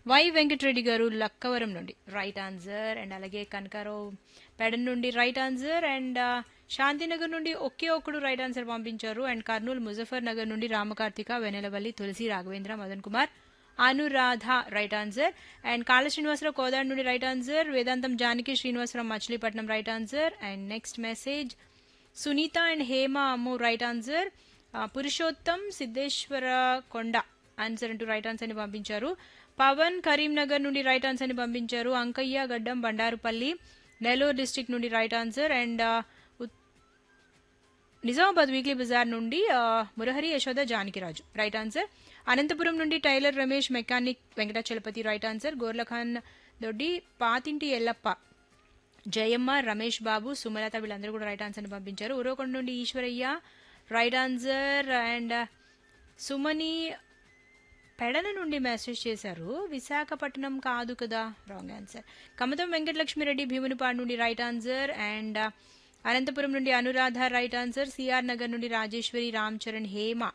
why Venkatareddy గారు లక్కవరం నుండి right answer and అలాగే కనకారావు పెడన్ నుండి రైట్ ఆన్సర్ అండ్ శాంతినగర్ నుండి ఒకే ఒక్కడు రైట్ ఆన్సర్ పంపించారు అండ్ కర్నూలు ముజఫర్ నగర్ నుండి Ramakarthika Vennelavalli Tulasi Raghavendra Madan Kumar Anuradha right answer and Kala Srinivasarao Kodad నుండి right answer Vedantam Janaki Srinivasarao Machilipatnam right answer and next message Sunitha and Hema Ammu right answer Purushottam Siddheshwara Konda answer అంటూ రైట్ ఆన్సర్ ని పంపించారు పవన్ కరీంనగర్ నుండి రైట్ ఆన్సర్ ని పంపించారు అంకయ్య గడ్డం బండారుపల్లి నెల్లూరు డిస్టిక్ నుండి right answer and Nizamabad weekly bazaar నుండి ఆ, మురహరి యశోద జానకిరాజు రైట్ ఆన్సర్ అనంతపురం నుండి tailor Ramesh mechanic Venkatachalapathi right answer Gorlakhan Doddi Pathinti Yellappa Jayamma Ramesh బాబు సుమలత వీళ్ళందరూ కూడా రైట్ ఆన్సర్ని పంపించారు ఉరవకొండ నుండి Eswaraiah right answer and Sumani Pedana నుండి మెసేజ్ చేశారు విశాఖపట్నం కాదు కదా రాంగ్ ఆన్సర్ కమతం వెంకటలక్ష్మిరెడ్డి భీమునిపాడు నుండి రైట్ ఆన్సర్ అండ్ అనంతపురం నుండి Anuradha right answer CR Nagar నుండి రాజేశ్వరి రామ్ చరణ్ హేమ